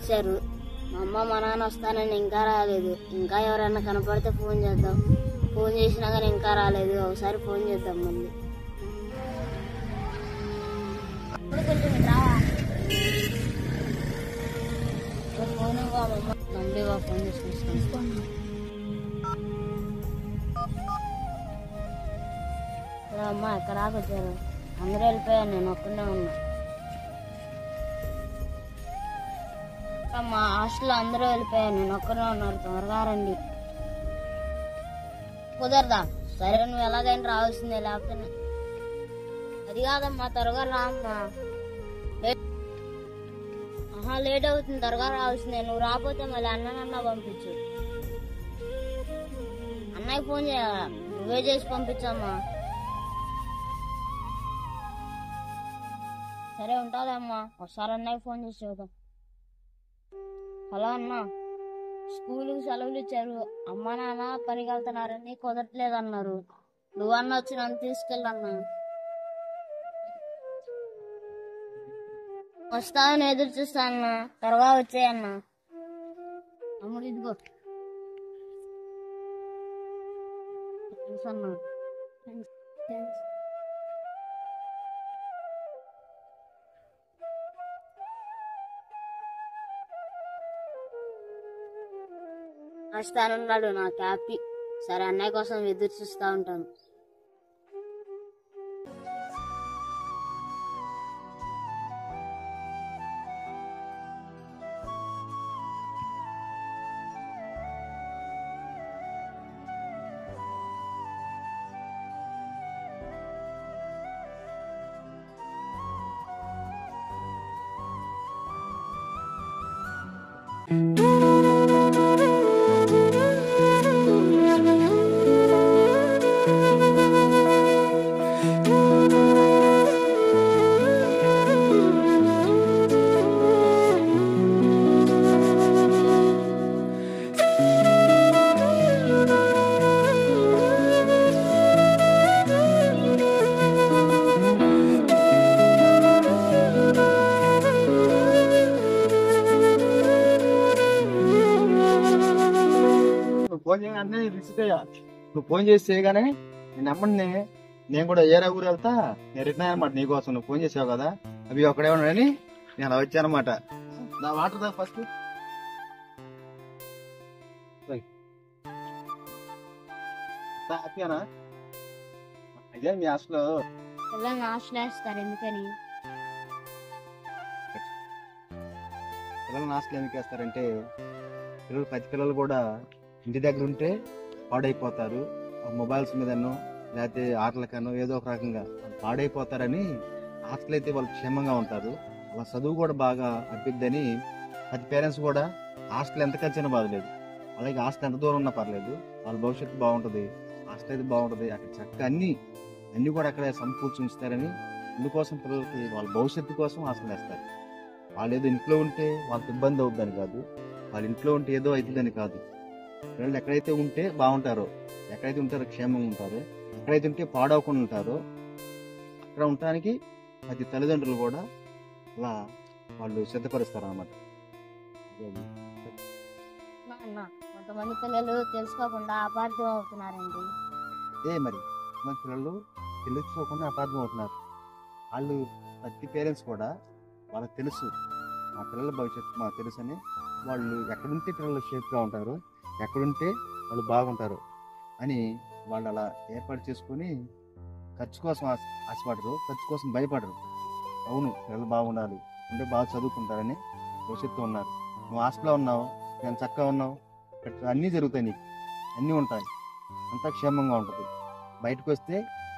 వచ్చారు మా అమ్మ మా నాన్న వస్తానని ఇంకా రాలేదు ఇంకా ఎవరైనా కనపడితే ఫోన్ చేద్దాం ఫోన్ చేసినా కానీ ఇంకా రాలేదు ఒకసారి ఫోన్ చేద్దాం మళ్ళీ ఇప్పుడు కొంచెం ఇటు రావా ఓ ఫోన్ ఇవ్వు మా అమ్మ నంబివా ఫోన్ చేసుకొని అమ్మ ఎక్కడ వచ్చారు అందరూ వెళ్ళిపోయాను నేను ఒక్కనే ఉన్నా మా హాస్టల్ అందరూ వెళ్ళిపోయాను నేను ఒక్కనే ఉన్నారు త్వరగా రండి కుదరదా సరే నువ్వు ఎలాగైనా రావాల్సిందే లేకపోతే నే- అది కాదమ్మా త్వరగా రా అమ్మా లేట్ ఆహా లేట్ అవుతుంది త్వరగా రావాల్సిందే నువ్వు రాకపోతే మళ్ళీ అన్ననన్న పంపించు అన్నయ్య ఫోన్ చేయాలా నువ్వే చేసి పంపించమ్మా సరే ఉంటాదమ్మా ఒకసారి అన్నయ్య ఫోన్ చేసి చూద్దాం హలో అన్న స్కూల్కి సెలవులు ఇచ్చారు అమ్మ నాన్న పనికి వెళ్తున్నారని కుదరట్లేదు అన్నారు నువ్వన్న వచ్చి నన్ను తీసుకెళ్ళన్నా వస్తావని ఎదురు చూస్తాను త్వరగా వచ్చేయన్న అమ్ముడు ఇదిగో థాంక్స్ అన్న థాంక్స్. వస్తానన్నాడు నాకు హ్యాపీ సరే అన్నయ్య కోసం ఎదురు చూస్తూ ఉంటాను నువ్వు ఫోన్ చేయగానే రిసీవ్ అయ్యా నువ్వు ఫోన్ చేసి చేయగానే నేను నమ్మండి నేను కూడా ఏరా ఊరు వెళ్తా నేను రిటర్న్ అనమాట నీకోసం నువ్వు ఫోన్ చేసావు కదా అవి ఒక్కడే ఉన్నాడని నేను అలా వచ్చానమాట నా వాటర్ దా ఫస్ట్ హ్యాపీనా అదే మీ హాస్టల్లో పిల్లల్ని ఆశ్రయిస్తారు ఎందుకని పిల్లల్ని హాస్టల్ ఎందుకు వేస్తారంటే పిల్లలు ప్రతి పిల్లలు కూడా ఇంటి దగ్గర ఉంటే పాడైపోతారు ఆ మొబైల్స్ మీదనో లేకపోతే ఆటలకనో ఏదో ఒక రకంగా వాళ్ళు పాడైపోతారని హాస్టల్ అయితే వాళ్ళు క్షేమంగా ఉంటారు వాళ్ళ చదువు కూడా బాగా అబ్బిద్దని ప్రతి పేరెంట్స్ కూడా హాస్టల్ ఎంత ఖర్చైనా బాధలేదు అలాగే హాస్టల్ ఎంత దూరం ఉన్నా పర్లేదు వాళ్ళ భవిష్యత్తు బాగుంటుంది హాస్టల్ అయితే బాగుంటుంది అక్కడ చక్కగా అన్ని అన్ని కూడా అక్కడ సమకూర్చి ఉంచుతారని అందుకోసం పిల్లలకి వాళ్ళ భవిష్యత్తు కోసం హాస్టల్ వేస్తారు వాళ్ళు ఏదో ఇంట్లో ఉంటే వాళ్ళకి ఇబ్బంది అవుతుందని కాదు వాళ్ళ ఇంట్లో ఉంటే ఏదో అవుతుందని కాదు పిల్లలు ఎక్కడైతే ఉంటే బాగుంటారో ఎక్కడైతే ఉంటారో క్షేమంగా ఉంటారో ఎక్కడైతే ఉంటే పాడవకుండా ఉంటారో అక్కడ ఉండటానికి ప్రతి తల్లిదండ్రులు కూడా అలా వాళ్ళు సిద్ధపరుస్తారు అనమాట అన్న కొంతమంది పిల్లలు తెలుసుకోకుండా అపార్థం అవుతున్నారండి ఏ మరి మన పిల్లలు తెలుసుకోకుండా అపార్థం అవుతున్నారు వాళ్ళు ప్రతి పేరెంట్స్ కూడా వాళ్ళకి తెలుసు మా పిల్లల భవిష్యత్తు మాకు తెలుసు అని వాళ్ళు ఎక్కడుంటే పిల్లలు సేఫ్గా ఉంటారు ఎక్కడుంటే వాళ్ళు బాగుంటారు అని వాళ్ళు అలా ఏర్పాటు చేసుకొని ఖర్చు కోసం ఆశ ఆశపడరు ఖర్చు కోసం భయపడరు అవును పిల్లలు బాగుండాలి ఉంటే బాగా చదువుకుంటారని భవిష్యత్తు ఉన్నారు నువ్వు హాస్టల్లో ఉన్నావు నేను చక్కగా ఉన్నావు ఇక్కడ అన్నీ జరుగుతాయి నీకు అన్నీ ఉంటాయి అంతా క్షేమంగా ఉంటుంది బయటకు వస్తే